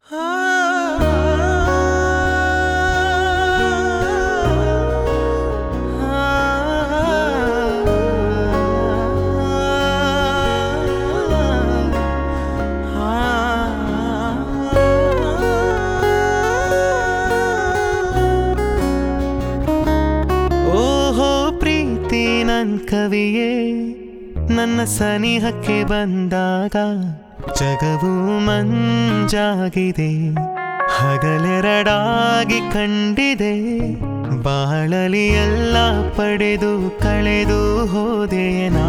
ಓಹೋ ಪ್ರೀತಿ ನನ್ ಕವಿಯೇ ನನ್ನ ಸನಿಹಕ್ಕೆ ಬಂದಾಗ ಜಗವು ಮಂಜಾಗಿದೆ ಹಗಲೆರಡಾಗಿ ಕಂಡಿದೆ ಬಾಳಲಿ ಎಲ್ಲ ಪಡೆದು ಕಳೆದು ಹೋದೆ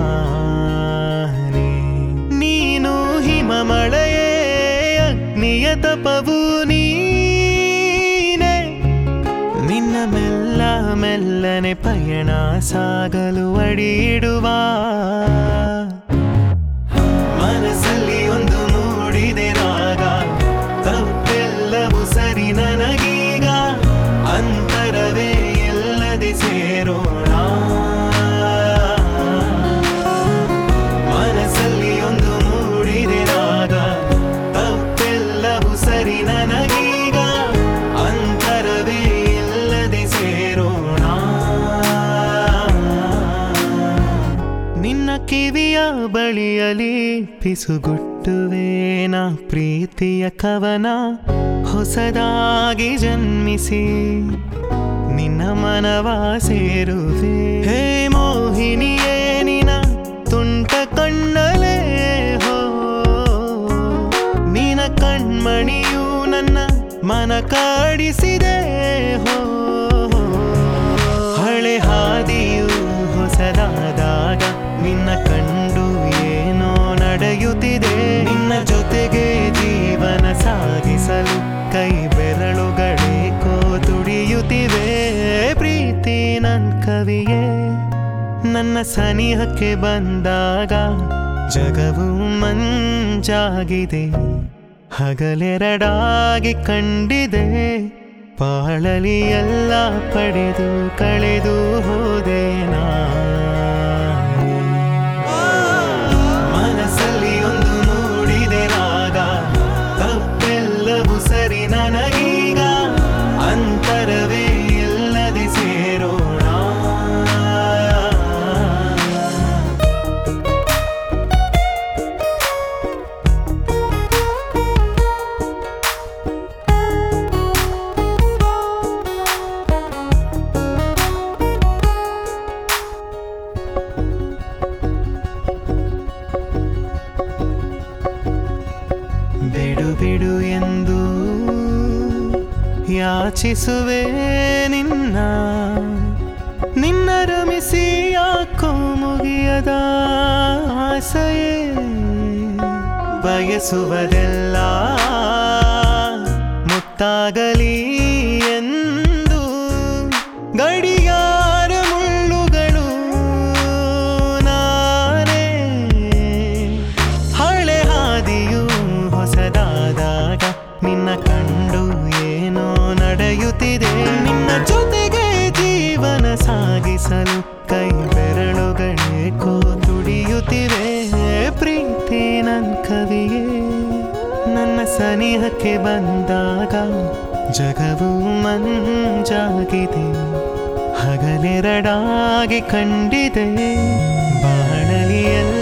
ನಾನೇ ನೀನು ಹಿಮ ಮಳೆಯೇ ಅಗ್ನಿಯ ತಪವು ನೀನೇ ನಿನ್ನ ಮೆಲ್ಲ ಮೆಲ್ಲನೆ ಪಯಣ ಸಾಗಲು ಅಡಿಯಿಡುವ ಮನಸ್ಸಲ್ಲಿ ಒಂದು ಮೂಡಿದೆ ರಾಗ ತಪ್ಪೆಲ್ಲವೂ ಸರಿ ನನಗೀಗ ಅಂತರವೇ ಎಲ್ಲದೆ ಸೇರೋಣ ಮನಸ್ಸಲ್ಲಿ ಒಂದು ಮೂಡಿದೆ ರಾಗ ತಪ್ಪೆಲ್ಲವೂ ಸರಿ ನನಗೀಗ ಅಂತರವೇ ಇಲ್ಲದೆ ಸೇರೋಣ ನಿನ್ನ ಕಿವಿಯ ಬಳಿಯಲಿ ಪಿಸುಗುಟ್ಟುವೇನ ಪ್ರೀತಿಯ ಕವನ ಹೊಸದಾಗಿ ಜನ್ಮಿಸಿ ನಿನ್ನ ಮನವ ಸೇರುವೆ ಹೇ ಮೋಹಿನಿಯೇ ನಿನ ತುಂಟ ಕಣ್ಣಲೇ ಹೋ ನಿನ ಕಣ್ಮಣಿಯು ನನ್ನ ಮನ ಕಾಡಿಸಿದೆ ಹೋ ಹಳೆ ಹಾದಿಯು ಹೊಸದಾದಾಗ ನಿನ್ನ ಕಂಡು ಏನೋ ನಡೆಯುತ್ತಿದೆ ನಿನ್ನ ಜೊತೆಗೆ ಜೀವನ ಸಾಗಿಸಲು ಕೈ ಬೆರಳುಗಳೇಕೋ ತುಡಿಯುತ್ತಿವೆ ಪ್ರೀತಿ ನನ್ ಕವಿಯೇ ನನ್ನ ಸನಿಹಕ್ಕೆ ಬಂದಾಗ ಜಗವು ಮಂಜಾಗಿದೆ ಹಗಲೆರಡಾಗಿ ಕಂಡಿದೆ ಬಾಳಲಿ ಎಲ್ಲ ಪಡೆದು ಕಳೆದು ಹೋದೆ ನಾನೇ. ಮನಸ್ಸಲ್ಲಿ ಒಂದು ಮೂಡಿದೆ ರಾಗ ತಪ್ಪೆಲ್ಲವೂ ಸರಿ ನನಗೀಗ ಅಂತರವೇ ಎಲ್ಲದೆ ಸೇರೋಣ ಬಿಡು ಬಿಡು ಎಂದು ಯಾಚಿಸುವೆ ನಿನ್ನ ನಿನ್ನ ರಮಿಸಿ ಯಾಕೋ ಮುಗಿಯದ ಆಸೆಯೇ ಬಯಸುವುದೆಲ್ಲ ಮುತ್ತಾಗಲಿ ಎಂದು ಗಡಿಯಾರ ಮುಳ್ಳುಗಳು ನಾನೇ ಹಳೆ ಹಾದಿಯು ಹೊಸದಾದಾಗ ನಿನ್ನ ಕಂಡು ಏನೋ ನಡೆಯುತ್ತಿದೆ ನಿನ್ನ ಜೊತೆಗೆ ಜೀವನ ಸಾಗಿಸಲು ಕೈ ಬೆರಳುಗಳೇಕೋ ತುಡಿಯುತ್ತಿವೆ ಪ್ರೀತಿ ನನ್ ಕವಿಯೇ ನನ್ನ ಸನಿಹಕ್ಕೆ ಬಂದಾಗ ಜಗವು ಮಂಜಾಗಿದೆ ಹಗಲೆರಡಾಗಿ ಕಂಡಿದೆ ಬಾಳಲಿ ಎಲ್ಲ